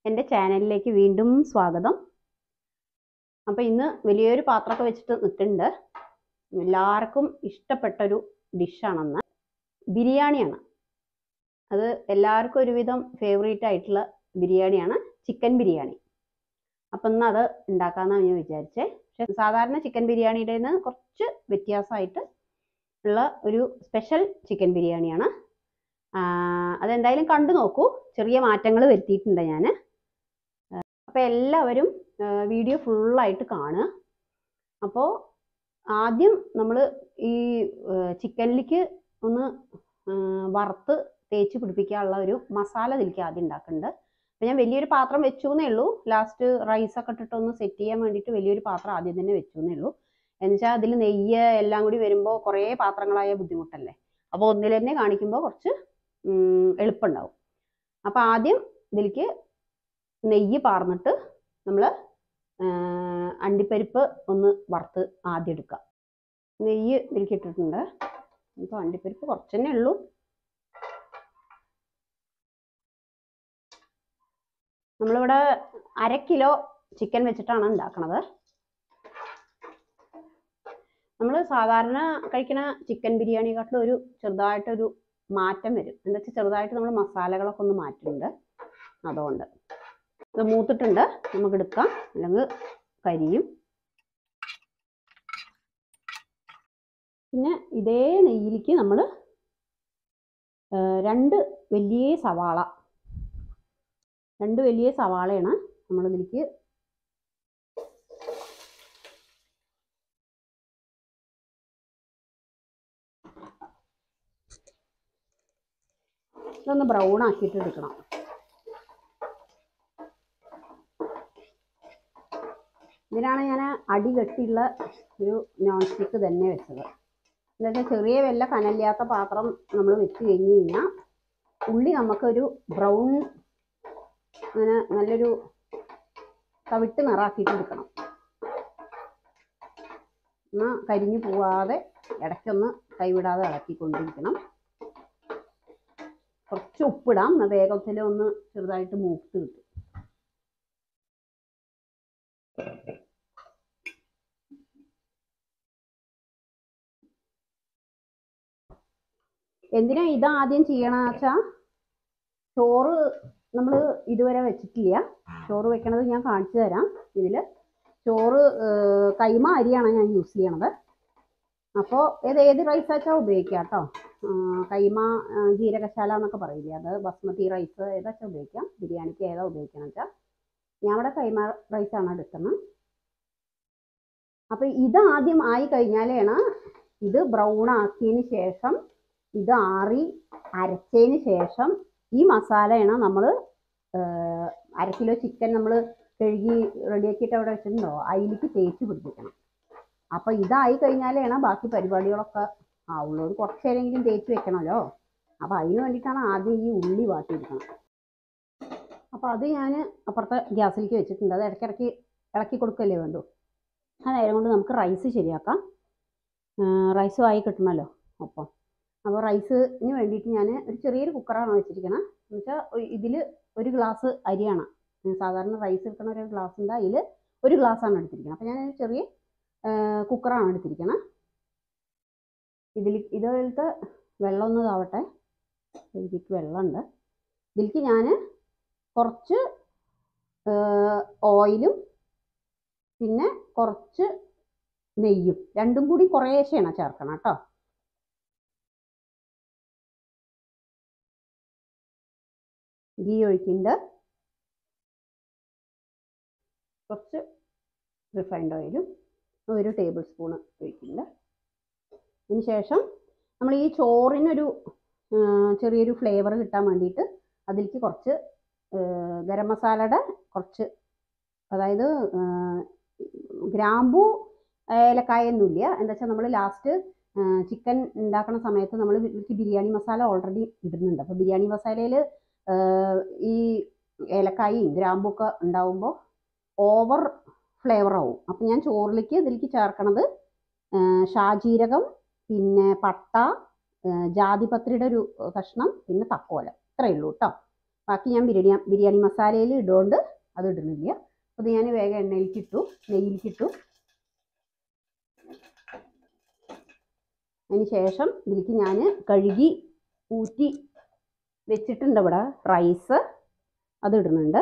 എൻ്റെ ചാനലിലേക്ക് വീണ്ടും സ്വാഗതം അപ്പോൾ ഇന്ന് വലിയൊരു പാത്രമൊക്കെ വെച്ചിട്ട് നിൽക്കുന്നുണ്ട് എല്ലാവർക്കും ഇഷ്ടപ്പെട്ടൊരു ഡിഷാണെന്ന് ബിരിയാണിയാണ് അത് എല്ലാവർക്കും ഒരുവിധം ഫേവറേറ്റ് ആയിട്ടുള്ള ബിരിയാണിയാണ് ചിക്കൻ ബിരിയാണി അപ്പം ഇന്ന് അത് ഉണ്ടാക്കാമെന്നാണ് ഞാൻ വിചാരിച്ചേ പക്ഷെ സാധാരണ ചിക്കൻ ബിരിയാണിയുടെ നിന്ന് കുറച്ച് വ്യത്യാസമായിട്ട് ഉള്ള ഒരു സ്പെഷ്യൽ ചിക്കൻ ബിരിയാണിയാണ് അതെന്തായാലും കണ്ടു നോക്കൂ ചെറിയ മാറ്റങ്ങൾ വരുത്തിയിട്ടുണ്ട് ഞാൻ അപ്പോൾ എല്ലാവരും വീഡിയോ ഫുള്ളായിട്ട് കാണുക അപ്പോൾ ആദ്യം നമ്മൾ ഈ ചിക്കനിലേക്ക് ഒന്ന് വറുത്ത് തേച്ച് പിടിപ്പിക്കാനുള്ള ഒരു മസാല ഇതിലേക്ക് ആദ്യം ഉണ്ടാക്കുന്നുണ്ട് അപ്പോൾ ഞാൻ വലിയൊരു പാത്രം വെച്ചു എന്നേ ഉള്ളൂ ലാസ്റ്റ് റൈസൊക്കെ ഇട്ടിട്ട് ഒന്ന് സെറ്റ് ചെയ്യാൻ വേണ്ടിയിട്ട് വലിയൊരു പാത്രം ആദ്യം തന്നെ വെച്ചു എന്നേ ഉള്ളൂ എന്നുവെച്ചാൽ അതിൽ നെയ്യ് എല്ലാം കൂടി വരുമ്പോൾ കുറേ പാത്രങ്ങളായ ബുദ്ധിമുട്ടല്ലേ അപ്പോൾ ഒന്നിൽ തന്നെ കാണിക്കുമ്പോൾ കുറച്ച് എളുപ്പമുണ്ടാവും അപ്പോൾ ആദ്യം ഇതിലേക്ക് നെയ്യ് പാർന്നിട്ട് നമ്മൾ അണ്ടിപ്പരിപ്പ് ഒന്ന് വറുത്ത് ആദ്യം എടുക്കുക നെയ്യ് ഇതിലേക്ക് ഇട്ടിട്ടുണ്ട് അപ്പോൾ അണ്ടിപ്പരിപ്പ് കുറച്ച് തന്നെ ഉള്ളൂ നമ്മളിവിടെ അര കിലോ ചിക്കൻ വെച്ചിട്ടാണ് ഉണ്ടാക്കണത് നമ്മൾ സാധാരണ കഴിക്കുന്ന ചിക്കൻ ബിരിയാണിക്കാട്ടിലും ഒരു ചെറുതായിട്ടൊരു മാറ്റം വരും എന്താ വെച്ചാൽ ചെറുതായിട്ട് നമ്മൾ മസാലകളൊക്കെ ഒന്ന് മാറ്റുന്നുണ്ട് അതുകൊണ്ട് ഇത് മൂത്തിട്ടുണ്ട് നമുക്ക് എടുക്കാം അല്ലെങ്കിൽ കരിയും പിന്നെ ഇതേ നെയ്യിലേക്ക് നമ്മൾ രണ്ട് വലിയ സവാള രണ്ട് വലിയ സവാളയാണ് നമ്മളിതിലേക്ക് ഇതൊന്ന് ബ്രൗൺ ആക്കിയിട്ട് എടുക്കണം ഇതിനാണ് ഞാൻ അടി കെട്ടിയുള്ള ഒരു നോൺ സ്റ്റിക്ക് തന്നെ വെച്ചത് എന്നുവെച്ചാൽ ചെറിയ വല്ല കനലില്ലാത്ത പാത്രം നമ്മൾ വെച്ച് കഴിഞ്ഞ് കഴിഞ്ഞാൽ ഉള്ളി നമുക്കൊരു ബ്രൗൺ അങ്ങനെ നല്ലൊരു തവിട്ട് നിറാക്കിയിട്ട് എടുക്കണം എന്നാൽ കരിഞ്ഞു പോവാതെ ഇടയ്ക്കൊന്ന് കൈവിടാതെ ഇളക്കിക്കൊണ്ടിരിക്കണം കുറച്ച് ഉപ്പിടാം എന്നാൽ വേഗത്തിൽ ഒന്ന് ചെറുതായിട്ട് മൂത്ത് കിട്ടും എന്തിനാ ഇത് ആദ്യം ചെയ്യണമെന്ന് വെച്ചാൽ ചോറ് നമ്മൾ ഇതുവരെ വെച്ചിട്ടില്ല ചോറ് വെക്കണത് ഞാൻ കാണിച്ചു തരാം ഇതിൽ ചോറ് കൈമ അരിയാണ് ഞാൻ യൂസ് ചെയ്യണത് അപ്പോൾ ഏത് ഏത് റൈസ് വെച്ചാൽ ഉപയോഗിക്കാം കേട്ടോ കൈമ ജീരകശാല എന്നൊക്കെ പറയില്ലേ അത് ബസ്മതി റൈസ് ഏതാച്ചാൽ ഉപയോഗിക്കാം ബിരിയാണിക്ക് ഏതാ ഉപയോഗിക്കണം വെച്ചാൽ ഞാൻ ഇവിടെ കൈമ റൈസാണ് എടുക്കുന്നത് അപ്പോൾ ഇത് ആദ്യം ആയി കഴിഞ്ഞാലാണ് ഇത് ബ്രൗൺ ആക്കിയതിന് ശേഷം ഇത് ആറി അരച്ചതിന് ശേഷം ഈ മസാലയാണ് നമ്മൾ അര കിലോ ചിക്കൻ നമ്മൾ കഴുകി റെഡിയാക്കിയിട്ട് അവിടെ വെച്ചിട്ടുണ്ടോ അതിലേക്ക് തേച്ച് പിടിപ്പിക്കണം അപ്പോൾ ഇതായി കഴിഞ്ഞാലാണ് ബാക്കി പരിപാടികളൊക്കെ ആവുള്ളൂ ഒരു കുറച്ച് നേരമെങ്കിലും തേച്ച് വെക്കണമല്ലോ അപ്പോൾ അതിന് വേണ്ടിയിട്ടാണ് ആദ്യം ഈ ഉള്ളി വാട്ടിയെടുക്കണം അപ്പോൾ അത് ഞാൻ അപ്പുറത്തെ ഗ്യാസിലേക്ക് വെച്ചിട്ടുണ്ട് അത് ഇടയ്ക്കിടയ്ക്ക് ഇളക്കി കൊടുക്കല്ലേ വേണ്ടു ആ നേരം കൊണ്ട് നമുക്ക് റൈസ് ശരിയാക്കാം റൈസും ആയി കിട്ടണമല്ലോ ഒപ്പം അപ്പോൾ റൈസിന് വേണ്ടിയിട്ട് ഞാൻ ഒരു ചെറിയൊരു കുക്കറാണ് വെച്ചിരിക്കുന്നത് എന്ന് വെച്ചാൽ ഇതിൽ ഒരു ഗ്ലാസ് അരിയാണ് സാധാരണ റൈസ് എടുക്കുന്ന ഒരു ഗ്ലാസ് ഉണ്ട് അതിൽ ഒരു ഗ്ലാസ്സാണ് എടുത്തിരിക്കുന്നത് അപ്പോൾ ഞാനൊരു ചെറിയ കുക്കറാണ് എടുത്തിരിക്കുന്നത് ഇതിൽ ഇതുപോലത്തെ വെള്ളം ഒന്ന് താവട്ടെ ഇതിലേക്ക് വെള്ളമുണ്ട് ഇതിലേക്ക് ഞാൻ കുറച്ച് ഓയിലും പിന്നെ കുറച്ച് നെയ്യും രണ്ടും കൂടി കുറേശ്ശെയാണ് ചേർക്കണം കേട്ടോ ഗീ ഒഴിക്കുന്നുണ്ട് കുറച്ച് റിഫൈൻഡ് ഓയിലും ഒരു ടേബിൾ സ്പൂൺ ഒഴിക്കുന്നുണ്ട് അതിന് ശേഷം നമ്മൾ ഈ ചോറിനൊരു ചെറിയൊരു ഫ്ലേവർ കിട്ടാൻ വേണ്ടിയിട്ട് അതിലേക്ക് കുറച്ച് ഗരം മസാലയുടെ കുറച്ച് അതായത് ഗ്രാമ്പൂ ഏലക്കായൊന്നുമില്ല എന്താ വെച്ചാൽ നമ്മൾ ലാസ്റ്റ് ചിക്കൻ ഉണ്ടാക്കുന്ന സമയത്ത് നമ്മൾ ഇതിലേക്ക് ബിരിയാണി മസാല ഓൾറെഡി ഇടുന്നുണ്ട് അപ്പോൾ ബിരിയാണി മസാലയിൽ ഈ ഏലക്കായും ഗ്രാമ്പൊക്കെ ഉണ്ടാവുമ്പോൾ ഓവർ ഫ്ലേവർ ആവും അപ്പം ഞാൻ ചോറിലേക്ക് ഇതിലേക്ക് ചേർക്കണത് ഷാജീരകം പിന്നെ പട്ട ജാതിപത്രിയുടെ ഒരു കഷ്ണം പിന്നെ തക്കോലം ഇത്രയേ ഉള്ളൂ കേട്ടോ ബാക്കി ഞാൻ ബിരിയാണി ബിരിയാണി മസാലയിൽ ഇടുകൊണ്ട് അത് ഇടുന്നില്ല അത് ഞാൻ വേഗം എണ്ണയിലേക്ക് ഇട്ടു നെയ്യിലേക്ക് ഇട്ടു അതിന് ശേഷം ഇതിലേക്ക് ഞാൻ കഴുകി ഊറ്റി വെച്ചിട്ടുണ്ട് ഇവിടെ റൈസ് അത് ഇടുന്നുണ്ട്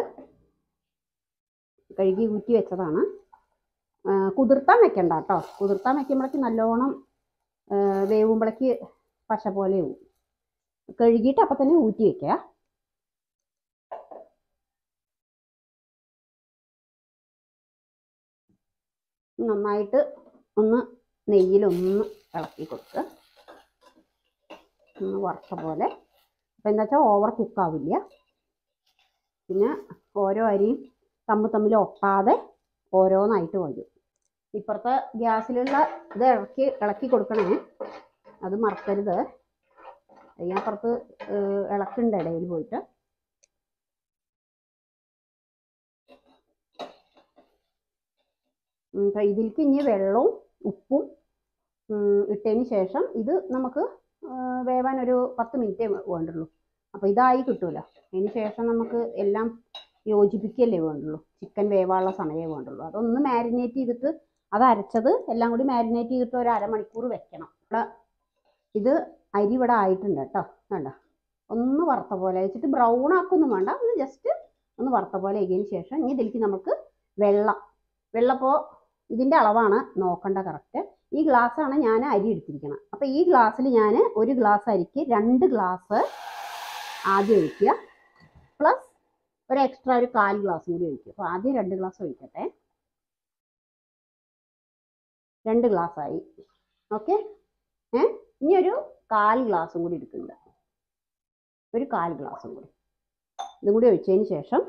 കഴുകി ഊറ്റി വെച്ചതാണ് ആ, കുതിർത്താൻ വെക്കണ്ട കേട്ടോ കുതിർത്താൻ വെക്കുമ്പോഴേക്ക് നല്ലോണം ആ, വേവുമ്പോഴേക്ക് പശ പോലെ ആവും കഴുകിയിട്ട് അപ്പം തന്നെ ഊറ്റി വെക്കുക നന്നായിട്ട് ഒന്ന് നെയ്യിലൊന്ന് ഇളക്കി കൊടുക്കുക ഒന്ന് വറുത്ത പോലെ അപ്പം എന്താ വെച്ചാൽ ഓവർ കുക്കാവില്ല പിന്നെ ഓരോ അരിയും തമ്മിൽ തമ്മിൽ ഒട്ടാതെ ഓരോന്നായിട്ട് വരും ഇപ്പുറത്തെ ഗ്യാസിലുള്ള ഇത് ഇളക്കി ഇളക്കി കൊടുക്കണേ അത് മറക്കരുത് അതിനപ്പുറത്ത് ഇളക്കുണ്ട് ഇടയിൽ പോയിട്ട് ഉം, അപ്പൊ ഇതിലേക്ക് ഇനി വെള്ളവും ഉപ്പും ഉം, ഇട്ടതിന് ശേഷം ഇത് നമുക്ക് ആ, വേവാൻ ഒരു പത്ത് മിനിറ്റേ വേണ്ടുള്ളൂ അപ്പോൾ ഇതായി കിട്ടുമല്ലോ അതിന് ശേഷം നമുക്ക് എല്ലാം യോജിപ്പിക്കല്ലേ വേണ്ടുള്ളൂ ചിക്കൻ വേവാനുള്ള സമയമേ വേണ്ടുള്ളൂ അതൊന്ന് മാരിനേറ്റ് ചെയ്തിട്ട് അത് അരച്ചത് എല്ലാം കൂടി മാരിനേറ്റ് ചെയ്തിട്ട് ഒരു അരമണിക്കൂർ വെക്കണം ഇവിടെ ഇത് അരി ഇവിടെ ആയിട്ടുണ്ട് കേട്ടോ വേണ്ട ഒന്ന് വറുത്ത പോലെ വെച്ചിട്ട് ബ്രൗൺ ആക്കൊന്നും വേണ്ട ഒന്ന് ജസ്റ്റ് ഒന്ന് വറുത്ത പോലെ ആക്കിയതിന് ശേഷം ഇനി ഇതിലേക്ക് നമുക്ക് വെള്ളം വെള്ളപ്പോൾ ഇതിൻ്റെ അളവാണ് നോക്കേണ്ട കറക്റ്റ് ഈ ഗ്ലാസ്സാണ് ഞാൻ അരി എടുത്തിരിക്കുന്നത് അപ്പോൾ ഈ ഗ്ലാസ്സിൽ ഞാൻ ഒരു ഗ്ലാസ് അരിക്ക് രണ്ട് ഗ്ലാസ് ആദ്യം ഒഴിക്കുക പ്ലസ് ഒരു എക്സ്ട്രാ ഒരു കാൽ ഗ്ലാസ് കൂടി ഒഴിക്കുക അപ്പോൾ ആദ്യം രണ്ട് ഗ്ലാസ് ഒഴിക്കട്ടെ രണ്ട് ഗ്ലാസ് ആയി ഓക്കെ ഏ ഇനി ഒരു കാൽ ഗ്ലാസും കൂടി എടുക്കുന്നുണ്ട് ഒരു കാൽ ഗ്ലാസും കൂടി ഇതും കൂടി ഒഴിച്ചതിന് ശേഷം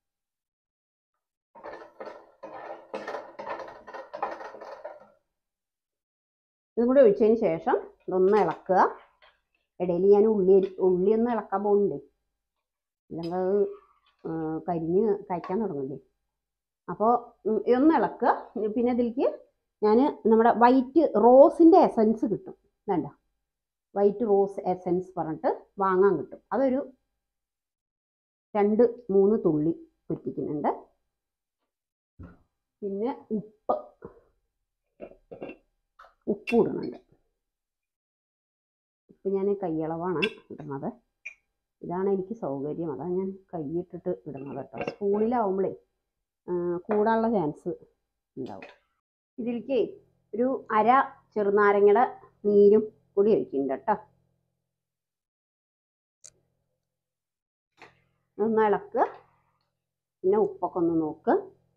ഇതും കൂടി ഒഴിച്ചതിന് ശേഷം ഇതൊന്ന് ഇളക്കുക ഇടയിൽ ഞാൻ ഉള്ളി ഉള്ളി ഒന്ന് ഇളക്കാൻ പോകുന്നുണ്ട് ഇല്ലെങ്കിൽ അത് ആ, കരിഞ്ഞ് കഴിക്കാൻ തുടങ്ങണ്ടേ അപ്പോൾ ഇതൊന്ന് ഇളക്കുക പിന്നെ ഇതിലേക്ക് ഞാൻ നമ്മുടെ വൈറ്റ് റോസിൻ്റെ എസൻസ് കിട്ടും വേണ്ട വൈറ്റ് റോസ് എസൻസ് പറഞ്ഞിട്ട് വാങ്ങാൻ കിട്ടും അതൊരു രണ്ട് മൂന്ന് തുള്ളി പൊറ്റിക്കുന്നുണ്ട് പിന്നെ ഉപ്പ് ഉപ്പ് ഇടുന്നുണ്ട് ഉപ്പ് ഞാൻ കൈയളവാണ് ഇടുന്നത് ഇതാണ് എനിക്ക് സൗകര്യം അതാണ് ഞാൻ കൈയിട്ടിട്ട് ഇടുന്നത് കേട്ടോ സ്പൂണിലാവുമ്പോഴേ കൂടാനുള്ള ചാൻസ് ഉണ്ടാവും ഇതിലേക്ക് ഒരു അര ചെറുനാരങ്ങയുടെ നീരും കൂടി ഒഴിക്കുന്നുണ്ട് കേട്ടോ ഒന്ന് ഇളക്കുക പിന്നെ ഉപ്പൊക്കെ ഒന്ന് നോക്ക്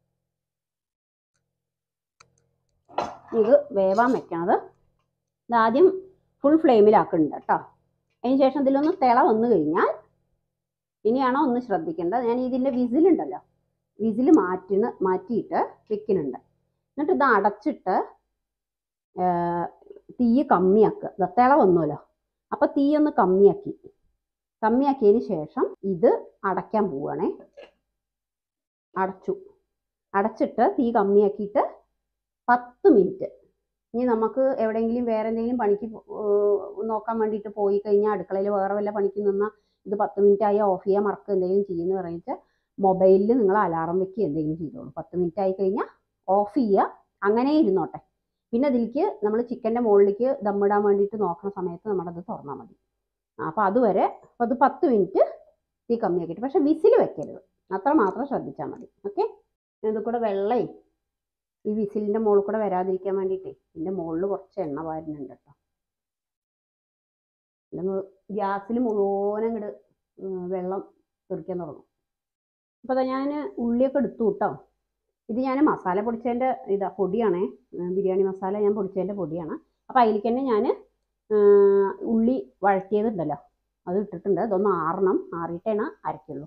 ഇത് വേവാൻ വെക്കണത് ഇതാദ്യം ഫുൾ ഫ്ലെയിമിലാക്കുന്നുണ്ട് കേട്ടോ അതിന് ശേഷം ഇതിലൊന്ന് തിള വന്നു കഴിഞ്ഞാൽ ഇനിയാണോ ഒന്ന് ശ്രദ്ധിക്കേണ്ടത് ഞാൻ ഇതിൻ്റെ വിസിലുണ്ടല്ലോ വിസിൽ മാറ്റുന്ന മാറ്റിയിട്ട് വെക്കുന്നുണ്ട് എന്നിട്ട് ഇത് അടച്ചിട്ട് ആ, തീ കമ്മിയാക്കുക ദാ തിള വന്നുമല്ലോ അപ്പോൾ തീ ഒന്ന് കമ്മിയാക്കി കമ്മിയാക്കിയതിന് ശേഷം ഇത് അടയ്ക്കാൻ പോവുകയാണേ അടച്ചു അടച്ചിട്ട് തീ കമ്മിയാക്കിയിട്ട് പത്ത് മിനിറ്റ് ഇനി നമുക്ക് എവിടെയെങ്കിലും വേറെ എന്തെങ്കിലും പണിക്ക് പോ- ഏർ നോക്കാൻ വേണ്ടിയിട്ട് പോയി കഴിഞ്ഞാൽ അടുക്കളയിൽ വേറെ വല്ല പണിക്ക് നിന്നാൽ ഇത് പത്ത് മിനിറ്റ് ആയി ഓഫ് ചെയ്യാൻ മറക്കുക എന്തെങ്കിലും ചെയ്യുന്ന പറഞ്ഞിട്ട് മൊബൈലിൽ നിങ്ങൾ അലാറം വെക്കുക എന്തെങ്കിലും ചെയ്തോളൂ പത്ത് മിനിറ്റ് ആയി കഴിഞ്ഞാൽ ഓഫ് ചെയ്യുക അങ്ങനെ ഇരുന്നോട്ടെ പിന്നെ അതിലേക്ക് നമ്മൾ ചിക്കൻ്റെ മുകളിലേക്ക് ദമ്മിടാൻ വേണ്ടിയിട്ട് നോക്കുന്ന സമയത്ത് നമ്മളത് തുറന്നാൽ മതി അപ്പോൾ അതുവരെ അപ്പോൾ അത് പത്ത് മിനിറ്റ് തീ കമ്മിയാക്കിയിട്ട് പക്ഷേ വിസിൽ വെക്കരുത് അത്ര മാത്രം ശ്രദ്ധിച്ചാൽ മതി ഓക്കെ ഇത് കൂടെ വെള്ളേ ഈ വിസിലിൻ്റെ മുകളിൽ കൂടെ വരാതിരിക്കാൻ വേണ്ടിയിട്ടേ ഇതിൻ്റെ മുകളിൽ കുറച്ച് എണ്ണ വാരുന്നുണ്ട് കേട്ടോ അല്ലെങ്കിൽ ഗ്യാസിൽ മുഴുവനും ഇങ്ങോട്ട് വെള്ളം തെറിക്കാൻ തുടങ്ങും അപ്പോൾ അതാ ഞാൻ ഉള്ളിയൊക്കെ എടുത്തു കേട്ടോ ഇത് ഞാൻ മസാല പൊടിച്ചതിൻ്റെ ഇതാ പൊടിയാണേ ഉം, ബിരിയാണി മസാല ഞാൻ പൊടിച്ചതിൻ്റെ പൊടിയാണ് അപ്പോൾ അതിലേക്ക് തന്നെ ഞാൻ ഉള്ളി വഴറ്റിയതുണ്ടല്ലോ അത് ഇട്ടിട്ടുണ്ട് അതൊന്ന് ആറണം ആറിയിട്ടേണ് അരയ്ക്കുള്ളൂ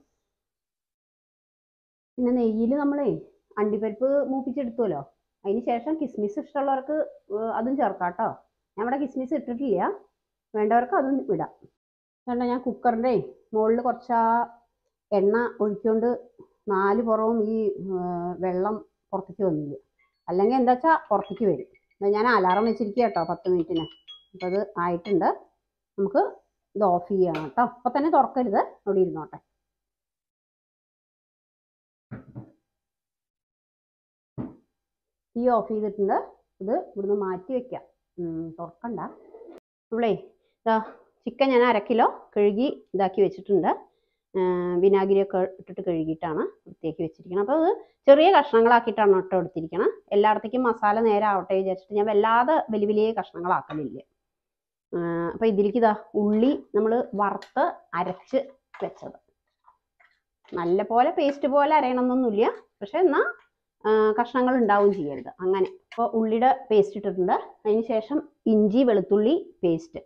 പിന്നെ നെയ്യിൽ നമ്മളേ അണ്ടിപ്പരിപ്പ് മൂപ്പിച്ചെടുത്തുമല്ലോ അതിന് ശേഷം കിസ്മിസ് ഇഷ്ടമുള്ളവർക്ക് ഏർ അതും ചേർക്കാം കേട്ടോ ഞാൻ ഇവിടെ കിസ്മിസ് ഇട്ടിട്ടില്ല വേണ്ടവർക്ക് അതും ഇടാം കണ്ട ഞാൻ കുക്കറിൻ്റെ മുകളിൽ കുറച്ച് ആ എണ്ണ ഒഴിച്ചുകൊണ്ട് നാല് പുറവും ഈ ഏർ വെള്ളം പുറത്തേക്ക് വന്നില്ല അല്ലെങ്കിൽ എന്താ വെച്ചാൽ പുറത്തേക്ക് വരും എന്നാ ഞാൻ അലാറം വെച്ചിരിക്കുക കേട്ടോ പത്ത് മിനിറ്റിന് അപ്പോൾ അത് ആയിട്ടുണ്ട് നമുക്ക് ഇത് ഓഫ് ചെയ്യണം കേട്ടോ അപ്പം തന്നെ തുറക്കരുത് അവിടെ ഇരുന്നോട്ടെ തീ ഓഫ് ചെയ്തിട്ടുണ്ട് ഇത് ഇവിടുന്ന് മാറ്റി വെക്കാം ഉം, തുറക്കണ്ട ഇവളേ ഇതാ ചിക്കൻ ഞാൻ അര കിലോ കഴുകി ഇതാക്കി വെച്ചിട്ടുണ്ട് ആ, വിനാഗിരിയൊക്കെ ഇട്ടിട്ട് കഴുകിയിട്ടാണ് വൃത്തിയാക്കി വെച്ചിരിക്കുന്നത് അപ്പോൾ അത് ചെറിയ കഷ്ണങ്ങളാക്കിയിട്ടാണ് കേട്ടോ എടുത്തിരിക്കണം എല്ലായിടത്തേക്കും മസാല നേരെ ആവട്ടെ വിചാരിച്ചിട്ട് ഞാൻ വല്ലാതെ വലിയ വലിയ കഷ്ണങ്ങളാക്കലില്ല അപ്പോൾ ഇതിലേക്ക് ഇതാ ഉള്ളി നമ്മൾ വറുത്ത് അരച്ച് വെച്ചത് നല്ല പോലെ പേസ്റ്റ് പോലെ അരയണമെന്നൊന്നുമില്ല പക്ഷെ എന്നാൽ കഷ്ണങ്ങൾ ഉണ്ടാവും ചെയ്യരുത് അങ്ങനെ അപ്പോൾ ഉള്ളിയുടെ പേസ്റ്റ് ഇട്ടിട്ടുണ്ട് അതിന് ശേഷം ഇഞ്ചി വെളുത്തുള്ളി പേസ്റ്റ്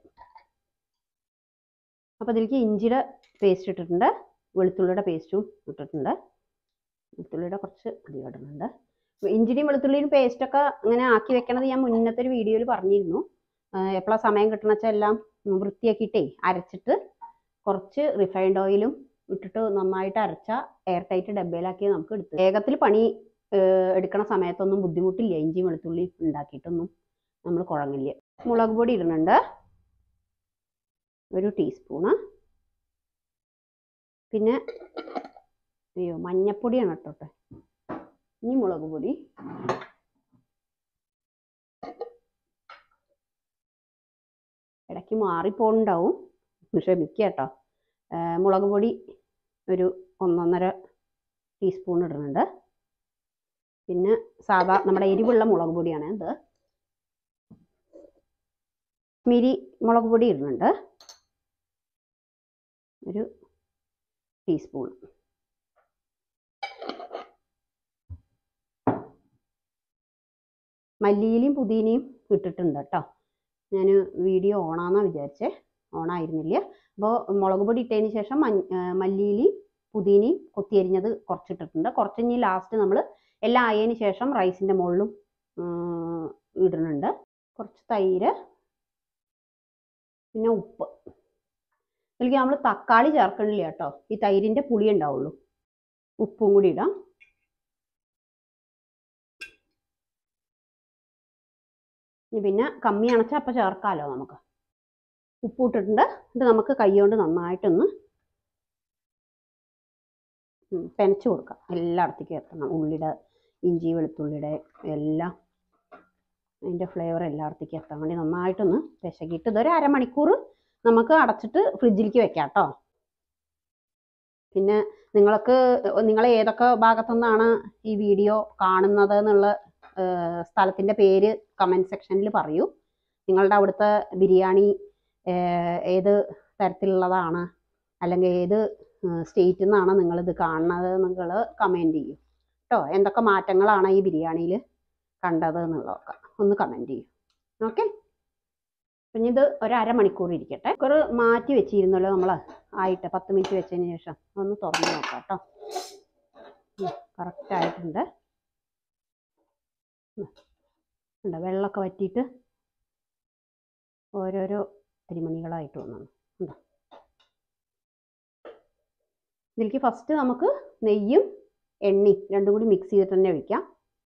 അപ്പോൾ ഇതിലേക്ക് ഇഞ്ചിയുടെ പേസ്റ്റ് ഇട്ടിട്ടുണ്ട് വെളുത്തുള്ളിയുടെ പേസ്റ്റും ഇട്ടിട്ടുണ്ട് വെളുത്തുള്ളിയുടെ കുറച്ച് അധികം ഇടുന്നുണ്ട് അപ്പോൾ ഇഞ്ചിയുടെയും വെളുത്തുള്ളിയും പേസ്റ്റൊക്കെ ഇങ്ങനെ ആക്കി വെക്കണത് ഞാൻ മുന്നത്തെ ഒരു വീഡിയോയിൽ പറഞ്ഞിരുന്നു എപ്പോഴാണ് സമയം കിട്ടണ വെച്ചാൽ എല്ലാം വൃത്തിയാക്കിയിട്ടേ അരച്ചിട്ട് കുറച്ച് റിഫൈൻഡ് ഓയിലും ഇട്ടിട്ട് നന്നായിട്ട് അരച്ച എയർ ടൈറ്റ് ഡബ്ബയിലാക്കി നമുക്ക് എടുത്ത് വേഗത്തിൽ പണി ഏഹ് എടുക്കണ സമയത്തൊന്നും ബുദ്ധിമുട്ടില്ല ഇഞ്ചി വെളുത്തുള്ളി ഉണ്ടാക്കിയിട്ടൊന്നും നമ്മൾ കുഴങ്ങില്ല മുളക് പൊടി ഇടുന്നുണ്ട് ഒരു ടീസ്പൂണ് പിന്നെ അയ്യോ മഞ്ഞപ്പൊടിയാണ് ഇട്ടോട്ടെ ഇനി മുളക് പൊടി ഇടയ്ക്ക് മാറിപ്പോണ്ടാവും ക്ഷമിക്കുക കേട്ടോ ഏഹ് മുളക് പൊടി ഒരു ഒന്നൊന്നര ടീസ്പൂൺ ഇടുന്നുണ്ട് പിന്നെ സാധാ നമ്മുടെ എരിവുള്ള മുളക് പൊടിയാണ് ഇത് മിരി മുളക് പൊടി ഇടുന്നുണ്ട് ഒരു ടീസ്പൂൺ മല്ലിയിലയും പുതിനയും ഇട്ടിട്ടുണ്ട് കേട്ടോ ഞാൻ വീഡിയോ ഓണാന്നാ വിചാരിച്ചേ ഓണായിരുന്നില്ല അപ്പോൾ മുളക് പൊടി ഇട്ടതിന് ശേഷം മഞ്ഞ മല്ലിയിലയും പുതിനയും കൊത്തിയരിഞ്ഞത് കുറച്ചിട്ടിട്ടുണ്ട് കുറച്ച് ഇനി ലാസ്റ്റ് നമ്മൾ എല്ലാം ആയതിന് ശേഷം റൈസിൻ്റെ മുകളിലും ഉം, ഇടുന്നുണ്ട് കുറച്ച് തൈര് പിന്നെ ഉപ്പ് ഇതിലേക്ക് നമ്മൾ തക്കാളി ചേർക്കണില്ല കേട്ടോ ഈ തൈരിൻ്റെ പുളി ഉണ്ടാവുള്ളൂ ഉപ്പും കൂടി ഇടാം ഇനി പിന്നെ കമ്മി അണച്ചാൽ അപ്പം ചേർക്കാമല്ലോ നമുക്ക് ഉപ്പ് ഇട്ടിട്ടുണ്ട് ഇത് നമുക്ക് കൈകൊണ്ട് നന്നായിട്ടൊന്ന് ഉം, പെനച്ച് കൊടുക്കാം എല്ലായിടത്തേക്കും എത്തണം ഉള്ളിയുടെ ഇഞ്ചി വെളുത്തുള്ളിയുടെ എല്ലാം അതിൻ്റെ ഫ്ലേവർ എല്ലായിടത്തേക്കും എത്താൻ വേണ്ടി നന്നായിട്ടൊന്ന് പിശകിയിട്ട് ഇതൊരു അരമണിക്കൂർ നമുക്ക് അടച്ചിട്ട് ഫ്രിഡ്ജിലേക്ക് വെക്കാം കേട്ടോ പിന്നെ നിങ്ങൾക്ക് നിങ്ങൾ ഏതൊക്കെ ഭാഗത്തുനിന്നാണ് ഈ വീഡിയോ കാണുന്നത് എന്നുള്ള ഏഹ്, സ്ഥലത്തിൻ്റെ പേര് കമൻറ്റ് സെക്ഷനിൽ പറയൂ നിങ്ങളുടെ അവിടുത്തെ ബിരിയാണി ഏഹ്, ഏത് തരത്തിലുള്ളതാണ് അല്ലെങ്കിൽ ഏത് സ്റ്റേറ്റിൽ നിന്നാണ് നിങ്ങളിത് കാണുന്നത് നിങ്ങൾ കമൻറ്റ് ചെയ്യും കേട്ടോ എന്തൊക്കെ മാറ്റങ്ങളാണ് ഈ ബിരിയാണിയിൽ കണ്ടത് എന്നുള്ളതൊക്കെ ഒന്ന് കമൻറ്റ് ചെയ്യും ഓക്കെ പിന്നെ ഇത് ഒരു അരമണിക്കൂർ ഇരിക്കട്ടെ കുക്കർ മാറ്റി വെച്ചിരുന്നല്ലോ നമ്മൾ ആയിട്ട് പത്ത് മിനിറ്റ് വെച്ചതിന് ശേഷം ഒന്ന് തുറന്ന് നോക്കാം കേട്ടോ കറക്റ്റ് ആയിട്ടുണ്ട് ഉം. ഉണ്ട് വെള്ളമൊക്കെ വറ്റിയിട്ട് ഓരോരോ അരിമണികളായിട്ട് വന്നു ഉണ്ടോ ഇതിലേക്ക് ഫസ്റ്റ് നമുക്ക് നെയ്യും എണ്ണയും രണ്ടും കൂടി മിക്സ് ചെയ്തിട്ട് തന്നെ ഒഴിക്കാം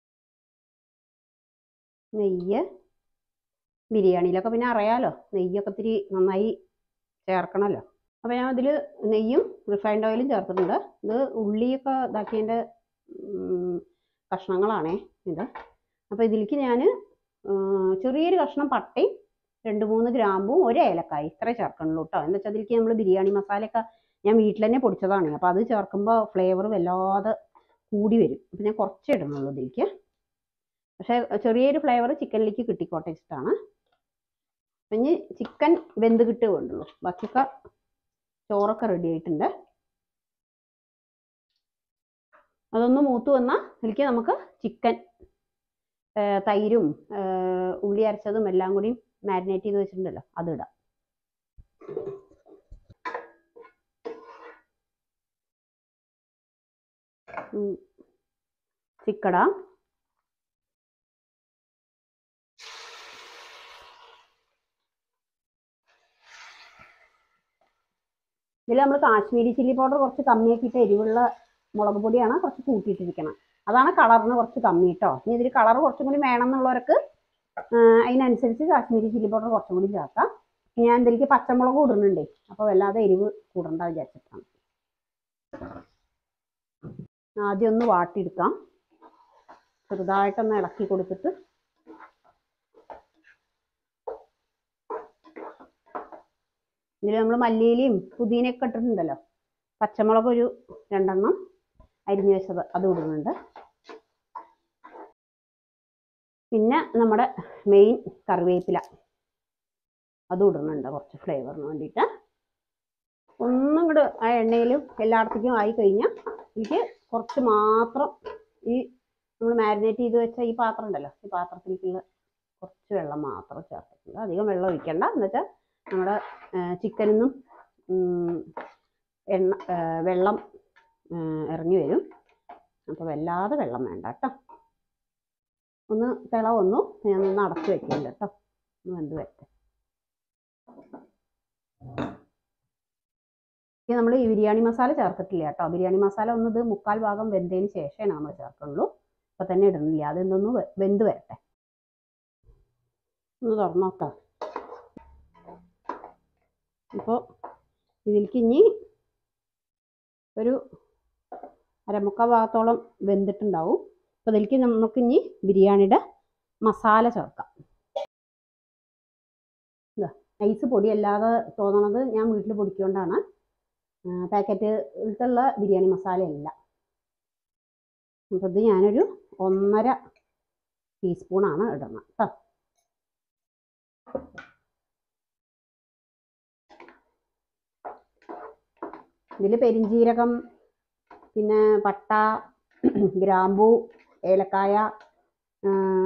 നെയ്യ് ബിരിയാണിയിലൊക്കെ പിന്നെ അറിയാലോ നെയ്യൊക്കെ ഇത്തിരി നന്നായി ചേർക്കണമല്ലോ അപ്പോൾ ഞാൻ അതിൽ നെയ്യും റിഫൈൻഡ് ഓയിലും ചേർത്തിട്ടുണ്ട് ഇത് ഉള്ളിയൊക്കെ ഇതാക്കിയതിൻ്റെ കഷ്ണങ്ങളാണേ ഇത് അപ്പോൾ ഇതിലേക്ക് ഞാൻ ചെറിയൊരു കഷ്ണം പട്ടയും രണ്ട് മൂന്ന് ഗ്രാമ്പും ഒരു ഏലക്കായി ഇത്രേ ചേർക്കണുള്ളൂ കേട്ടോ എന്താ വെച്ചാൽ അതിലേക്ക് നമ്മൾ ബിരിയാണി മസാലയൊക്കെ ഞാൻ വീട്ടിൽ തന്നെ പൊടിച്ചതാണ് അപ്പോൾ അത് ചേർക്കുമ്പോൾ ഫ്ലേവർ വല്ലാതെ കൂടി വരും അപ്പോൾ ഞാൻ കുറച്ചേ ഇടുന്നുള്ളൂ ഇതിലേക്ക് പക്ഷേ ചെറിയൊരു ഫ്ലേവർ ചിക്കനിലേക്ക് കിട്ടിക്കോട്ടെ ഇഷ്ടമാണ് അപ്പം ഇനി ചിക്കൻ വെന്ത് കിട്ടുക വേണ്ടുള്ളൂ ബാക്കിയൊക്കെ ചോറൊക്കെ റെഡി ആയിട്ടുണ്ട് അതൊന്ന് മൂത്ത് വന്നാൽ ഇതിലേക്ക് നമുക്ക് ചിക്കൻ തൈരും ഏഹ് ഉള്ളി അരച്ചതും എല്ലാം കൂടി മാരിനേറ്റ് ചെയ്ത് വെച്ചിട്ടുണ്ടല്ലോ അതിടാം ചിക്കടാം ഇതിൽ നമ്മൾ കാശ്മീരി ചില്ലി പൗഡർ കുറച്ച് കമ്മിയാക്കിയിട്ട് എരിവുള്ള മുളക് പൊടിയാണ് കുറച്ച് കൂട്ടിയിട്ടിരിക്കണം അതാണ് കളറിന് കുറച്ച് കമ്മി കേട്ടോ ഇനി ഇതിൽ കളർ കുറച്ചും കൂടി വേണം എന്നുള്ളവർക്ക് ആ, അതിനനുസരിച്ച് കാശ്മീരി ചില്ലി പൗഡർ കുറച്ചും കൂടി ചേർക്കാം ഞാൻ ഇതിലേക്ക് പച്ചമുളക് ഇടുന്നുണ്ടേ അപ്പോൾ വല്ലാതെ എരിവ് കൂടണ്ട വിചാരിച്ചിട്ടാണ് ആദ്യം ഒന്ന് വാട്ടിയെടുക്കാം ചെറുതായിട്ടൊന്ന് ഇളക്കി കൊടുത്തിട്ട് ഇതിൽ നമ്മൾ മല്ലിയിലയും പുതിനയൊക്കെ ഇട്ടിട്ടുണ്ടല്ലോ പച്ചമുളക് ഒരു രണ്ടെണ്ണം അരിഞ്ഞു വെച്ചത് അത് ഇടുന്നുണ്ട് പിന്നെ നമ്മുടെ മെയിൻ കറിവേപ്പില അതും ഇടുന്നുണ്ട് കുറച്ച് ഫ്ലേവറിന് വേണ്ടിയിട്ട് ഒന്നും കൂടെ ആ എണ്ണയിലും എല്ലായിടത്തേക്കും ആയി കഴിഞ്ഞാൽ എനിക്ക് കുറച്ച് മാത്രം ഈ നമ്മൾ മാരിനേറ്റ് ചെയ്ത് വെച്ച ഈ പാത്രം ഉണ്ടല്ലോ ഈ പാത്രത്തിലേക്കുള്ള കുറച്ച് വെള്ളം മാത്രം ചേർത്തിട്ടുണ്ട് അധികം വെള്ളം ഒഴിക്കണ്ട എന്ന് വെച്ചാൽ നമ്മുടെ ചിക്കനിൽ നിന്നും ഉം, എണ്ണ ആ, വെള്ളം ആ, ഇറങ്ങി വരും അപ്പോൾ വല്ലാതെ വെള്ളം വേണ്ട കേട്ടോ ഒന്ന് തിള വന്നു ഞാനൊന്ന് അടച്ചു വെക്കുന്നുണ്ട് കേട്ടോ ഒന്ന് വെന്ത് വരട്ടെ ഇനി നമ്മൾ ഈ ബിരിയാണി മസാല ചേർത്തിട്ടില്ല കേട്ടോ ബിരിയാണി മസാല ഒന്ന് ഇത് മുക്കാൽ ഭാഗം വെന്തതിന് ശേഷമേ നമ്മൾ ചേർക്കുള്ളൂ ഇപ്പം തന്നെ ഇടുന്നില്ല അതൊന്നൊന്ന് വെ- വെന്ത് വരട്ടെ ഒന്ന് തുറന്നു നോക്കാം ഇപ്പോൾ ഇതിലേക്ക് ഇനി ഒരു അരമുക്കാൽ ഭാഗത്തോളം വെന്തിട്ടുണ്ടാവും അപ്പോൾ ഇതിലേക്ക് നമുക്ക് ഇനി ബിരിയാണിയുടെ മസാല ചേർക്കാം ഇതാ നൈസ് പൊടിയല്ലാതെ തോന്നണത് ഞാൻ വീട്ടിൽ പൊടിക്കൊണ്ടാണ് പാക്കറ്റിലുള്ള ബിരിയാണി മസാലയല്ല അപ്പോൾ ഇത് ഞാനൊരു ഒന്നര ടീസ്പൂണാണ് ഇടുന്നത് കേട്ടോ ഇതിൽ പെരിഞ്ജീരകം പിന്നെ പട്ട ഗ്രാമ്പൂ ഏലക്കായ ആ,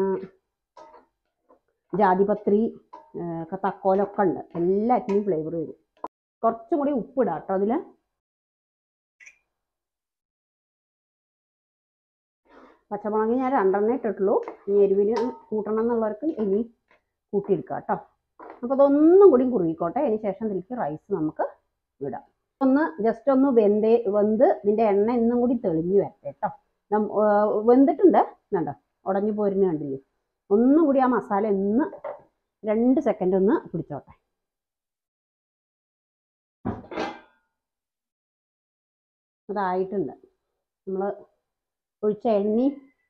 ജാതിപത്രി ആ, ഒക്കെ തക്കോലൊക്കെ ഉണ്ട് എല്ലാറ്റിനും ഫ്ലേവർ വരും കുറച്ചും കൂടി ഉപ്പിടാം കേട്ടോ അതിൽ പച്ചമുളക് ഞാൻ രണ്ടെണ്ണേ ഇട്ടിട്ടുള്ളൂ ഇനി എരിവിന് കൂട്ടണം എന്നുള്ളവർക്ക് ഇനി കൂട്ടിയെടുക്കാം കേട്ടോ അപ്പോൾ അതൊന്നും കൂടി കുറുകിക്കോട്ടെ അതിന് ശേഷം ഇതിലേക്ക് റൈസ് നമുക്ക് ഇടാം ഒന്ന് ജസ്റ്റ് ഒന്ന് വെന്തേ വെന്ത് ഇതിൻ്റെ എണ്ണ ഇന്നും കൂടി തെളിഞ്ഞു വരട്ടെ കേട്ടോ നം- ആ, വെന്തിട്ടുണ്ട് കണ്ടോ ഉടഞ്ഞു പോരുന്ന കണ്ടില്ലേ ഒന്നും കൂടി ആ മസാല ഒന്ന് രണ്ട് സെക്കൻഡ് ഒന്ന് പിടിച്ചോട്ടെ അതായിട്ടുണ്ട് നമ്മൾ ഒഴിച്ച എണ്ണി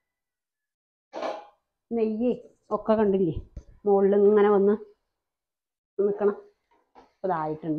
നെയ്യ് ഒക്കെ കണ്ടില്ലേ മുകളിൽ ഇങ്ങനെ വന്ന് നിൽക്കണം അപ്പോൾ ഇതായിട്ടുണ്ട്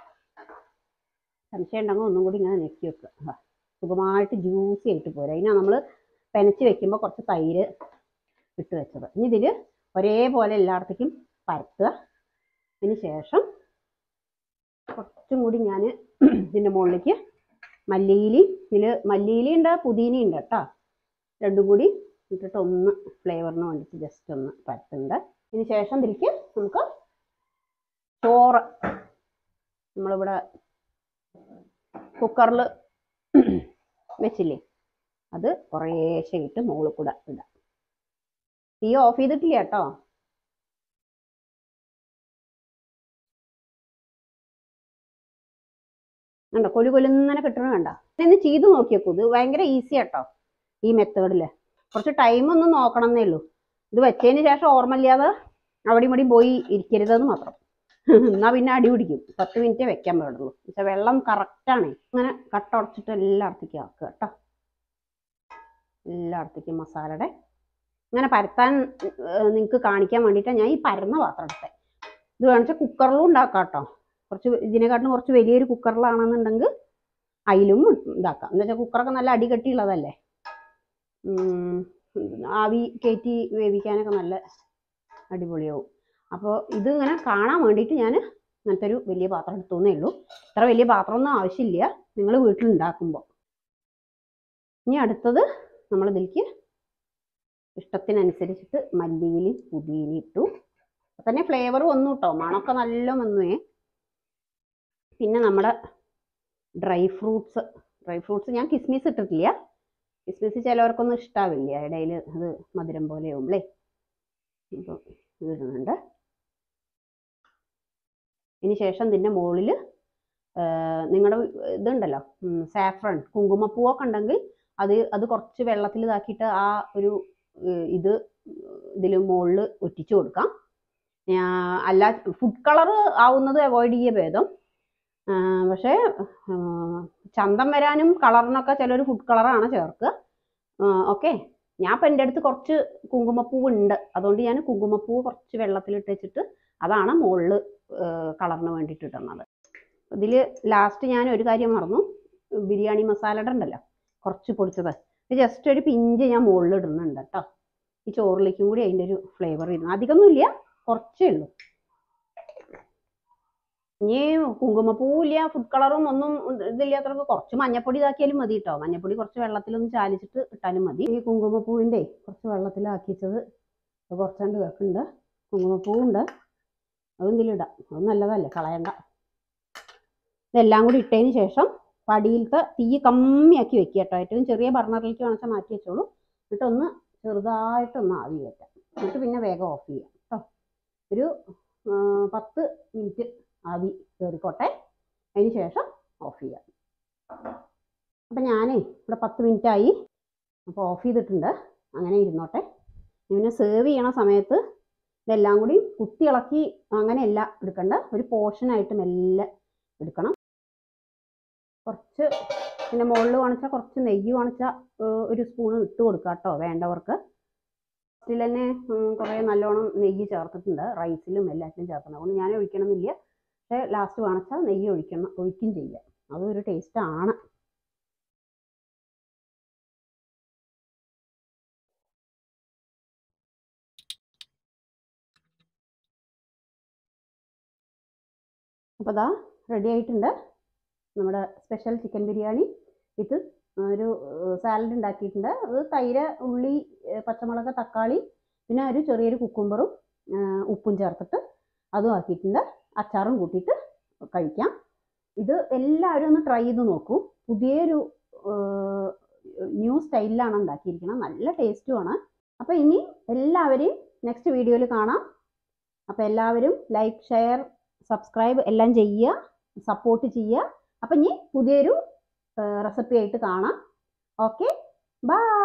സംശയം ഉണ്ടെങ്കിൽ ഒന്നും കൂടി ഇങ്ങനെ ഞെക്കി വെക്കുക ആ, സുഖമായിട്ട് ജ്യൂസി ആയിട്ട് പോരാ അതിനാ നമ്മൾ പെനച്ച് വെക്കുമ്പോൾ കുറച്ച് തൈര് ഇട്ട് വെച്ചത് ഇനി ഇതിൽ ഒരേപോലെ എല്ലായിടത്തേക്കും പരത്തുക അതിന് ശേഷം കുറച്ചും കൂടി ഞാൻ ഇതിൻ്റെ മുകളിലേക്ക് മല്ലിയിലി ഇതിൽ മല്ലിയിലി ഉണ്ട് പുതിന ഉണ്ട് കേട്ടോ രണ്ടും കൂടി ഇട്ടിട്ട് ഒന്ന് ഫ്ലേവറിന് വേണ്ടിയിട്ട് ജസ്റ്റ് ഒന്ന് പരത്തുന്നുണ്ട് ഇതിന് ശേഷം ഇതിലേക്ക് നമുക്ക് ചോറ് നമ്മളിവിടെ കുക്കറിൽ വെച്ചില്ലേ അത് കുറേശ്ശെ ഇട്ട് മുകളിൽ കൂടെ ഇടാം തീ ഓഫ് ചെയ്തിട്ടില്ല കേട്ടോ കണ്ടോ കൊലു കൊലുന്നനെ കിട്ടണ കണ്ട ഇന്ന് ചെയ്ത് നോക്കിയേക്കൂ ഇത് ഭയങ്കര ഈസി ആട്ടോ ഈ മെത്തേഡിൽ കുറച്ച് ടൈം ഒന്നും നോക്കണം എന്നേ ഉള്ളൂ ഇത് വെച്ചതിന് ശേഷം ഓർമ്മയില്ലാതെ അവിടെ ഇവിടെ പോയി ഇരിക്കരുതെന്ന് മാത്രം എന്നാ പിന്നെ അടി പിടിക്കും പത്ത് മിനിറ്റേ വെക്കാൻ പാടുള്ളൂ പക്ഷെ വെള്ളം കറക്റ്റാണ് ഇങ്ങനെ കട്ട ഉടച്ചിട്ട് എല്ലായിടത്തേക്കും ആക്കുക കേട്ടോ എല്ലായിടത്തേക്കും മസാലയുടെ ഇങ്ങനെ പരത്താൻ നിങ്ങൾക്ക് കാണിക്കാൻ വേണ്ടിയിട്ടാണ് ഞാൻ ഈ പരന്ന പാത്രം എടുത്തത് ഇത് വേണമെച്ചാൽ കുക്കറിലും ഉണ്ടാക്കാം കേട്ടോ കുറച്ച് ഇതിനെക്കാട്ടിലും കുറച്ച് വലിയൊരു കുക്കറിലാണെന്നുണ്ടെങ്കിൽ അതിലും ഇതാക്കാം എന്ന് വെച്ചാൽ കുക്കറൊക്കെ നല്ല അടികട്ടിയുള്ളതല്ലേ ഉം, ആവി കയറ്റി വേവിക്കാനൊക്കെ നല്ല അടിപൊളിയാവും അപ്പോൾ ഇത് ഇങ്ങനെ കാണാൻ വേണ്ടിയിട്ട് ഞാൻ ഇങ്ങനത്തെ ഒരു വലിയ പാത്രം എടുത്തോന്നേ ഉള്ളൂ ഇത്ര വലിയ പാത്രമൊന്നും ആവശ്യമില്ല നിങ്ങൾ വീട്ടിലുണ്ടാക്കുമ്പോൾ ഇനി അടുത്തത് നമ്മൾ ഇതിലേക്ക് ഇഷ്ടത്തിനനുസരിച്ചിട്ട് മല്ലിയിലും പുതിയിലും ഇട്ടു അപ്പൊ തന്നെ ഫ്ലേവർ വന്നു കേട്ടോ മണമൊക്കെ നല്ല വന്നുവേ പിന്നെ നമ്മുടെ ഡ്രൈ ഫ്രൂട്ട്സ് ഡ്രൈ ഫ്രൂട്ട്സ് ഞാൻ കിസ്മിസ് ഇട്ടിട്ടില്ല കിസ്മിസ് ചിലവർക്കൊന്നും ഇഷ്ടാവില്ല ഇടയിൽ അത് മധുരം പോലെ ആവുമ്പളേ അപ്പോൾ ഇത് ഇടുന്നുണ്ട് ഇതിന് ശേഷം ഇതിൻ്റെ മുകളിൽ നിങ്ങളുടെ ഇതുണ്ടല്ലോ സാഫ്രൺ കുങ്കുമപ്പൂവൊക്കെ ഉണ്ടെങ്കിൽ അത് അത് കുറച്ച് വെള്ളത്തിൽ ഇതാക്കിയിട്ട് ആ ഒരു ഏർ ഇത് ഇതിൽ മുകളിൽ ഒറ്റിച്ചു കൊടുക്കാം ഞാ- അല്ല ഫുഡ് കളർ ആവുന്നത് അവോയ്ഡ് ചെയ്യ ഭേദം ആ, പക്ഷേ ആ, ചന്തം വരാനും കളറിനൊക്കെ ചിലർ ഫുഡ് കളറാണ് ചേർക്കുക ഓക്കെ ഞാൻ ഇപ്പം എൻ്റെ അടുത്ത് കുറച്ച് കുങ്കുമപ്പൂവ് ഉണ്ട് അതുകൊണ്ട് ഞാൻ കുങ്കുമപ്പൂവ് കുറച്ച് വെള്ളത്തിലിട്ട് വെച്ചിട്ട് അതാണ് മുകളിൽ കളറിന് വേണ്ടിയിട്ട് ഇടുന്നത് ഇതിൽ ലാസ്റ്റ് ഞാൻ ഒരു കാര്യം മറന്നു ബിരിയാണി മസാലയുടെ ഉണ്ടല്ലോ കുറച്ച് പൊടിച്ചത് ജസ്റ്റ് ഒരു പിഞ്ച് ഞാൻ മുകളിൽ ഇടുന്നുണ്ട് കേട്ടോ ഈ ചോറിലേക്കും കൂടി അതിൻ്റെ ഒരു ഫ്ലേവർ ഇരുന്നു അധികമൊന്നുമില്ല കുറച്ചേ ഉള്ളൂ ഇനി കുങ്കുമപ്പൂവില്ല ഫുഡ് കളറും ഒന്നും ഇതില്ലാത്തവർക്ക് കുറച്ച് മഞ്ഞപ്പൊടി ഇതാക്കിയാലും മതി കേട്ടോ മഞ്ഞപ്പൊടി കുറച്ച് വെള്ളത്തിലൊന്ന് ചാലിച്ചിട്ട് ഇട്ടാലും മതി ഈ കുങ്കുമപ്പൂവിൻ്റെ കുറച്ച് വെള്ളത്തിലാക്കിച്ചത് കുറച്ചുണ്ട് വെക്കുന്നുണ്ട് കുങ്കുമപ്പൂവുണ്ട് അതും ഇതിലിടാം അത് നല്ലതല്ലേ കളയണ്ട ഇതെല്ലാം കൂടി ഇട്ടതിന് ശേഷം പടിയിലത്തെ തീ കമ്മിയാക്കി വെക്കുക കേട്ടോ ഏറ്റവും ചെറിയ ബർണറിലേക്ക് വേണമെച്ചാൽ മാറ്റി വെച്ചോളൂ എന്നിട്ടൊന്ന് ചെറുതായിട്ടൊന്ന് ആവി കയറ്റാം എന്നിട്ട് പിന്നെ വേഗം ഓഫ് ചെയ്യാം കേട്ടോ ഒരു ആ, പത്ത് മിനിറ്റ് ആവി കയറിക്കോട്ടെ അതിന് ശേഷം ഓഫ് ചെയ്യാം അപ്പം ഞാനേ ഇവിടെ പത്ത് മിനിറ്റ് ആയി അപ്പോൾ ഓഫ് ചെയ്തിട്ടുണ്ട് അങ്ങനെ ഇരുന്നോട്ടെ പിന്നെ സേവ് ചെയ്യണ സമയത്ത് ഇതെല്ലാം കൂടി കുത്തി ഇളക്കി അങ്ങനെയല്ല എടുക്കണ്ട ഒരു പോർഷനായിട്ട് മെല്ലെ എടുക്കണം കുറച്ച് പിന്നെ മുകളിൽ കാണിച്ചാൽ കുറച്ച് നെയ്യ് കാണിച്ചാൽ ഒരു സ്പൂൺ ഇട്ട് കൊടുക്കുക കേട്ടോ വേണ്ടവർക്ക് ഫസ്റ്റിൽ തന്നെ കുറേ നല്ലോണം നെയ്യ് ചേർത്തിട്ടുണ്ട് റൈസിലും എല്ലാത്തിലും ചേർക്കണം അതുകൊണ്ട് ഞാൻ ഒഴിക്കണമെന്നില്ല പക്ഷേ ലാസ്റ്റ് കാണിച്ചാൽ നെയ്യ് ഒഴിക്കണം ഒഴിക്കും ചെയ്യുക അതും ഒരു ടേസ്റ്റ് ആണ് അപ്പോൾ അതാ റെഡി ആയിട്ടുണ്ട് നമ്മുടെ സ്പെഷ്യൽ ചിക്കൻ ബിരിയാണി ഇത് ഒരു സാലഡ് ഉണ്ടാക്കിയിട്ടുണ്ട് അത് തൈര് ഉള്ളി ഏഹ് പച്ചമുളക് തക്കാളി പിന്നെ ഒരു ചെറിയൊരു കുക്കുംബറും ഏഹ് ഉപ്പും ചേർത്തിട്ട് അതും ആക്കിയിട്ടുണ്ട് അച്ചാറും കൂട്ടിയിട്ട് കഴിക്കാം ഇത് എല്ലാവരും ഒന്ന് ട്രൈ ചെയ്ത് നോക്കൂ പുതിയൊരു ന്യൂ സ്റ്റൈലിലാണ് ഉണ്ടാക്കിയിരിക്കുന്നത് നല്ല ടേസ്റ്റുമാണ് അപ്പോൾ ഇനി എല്ലാവരെയും നെക്സ്റ്റ് വീഡിയോയിൽ കാണാം അപ്പോൾ എല്ലാവരും ലൈക്ക് ഷെയർ സബ്സ്ക്രൈബ് എല്ലാം ചെയ്യുക സപ്പോർട്ട് ചെയ്യുക അപ്പം ഇനി പുതിയൊരു റെസിപ്പി ആയിട്ട് കാണാം ഓക്കെ ബൈ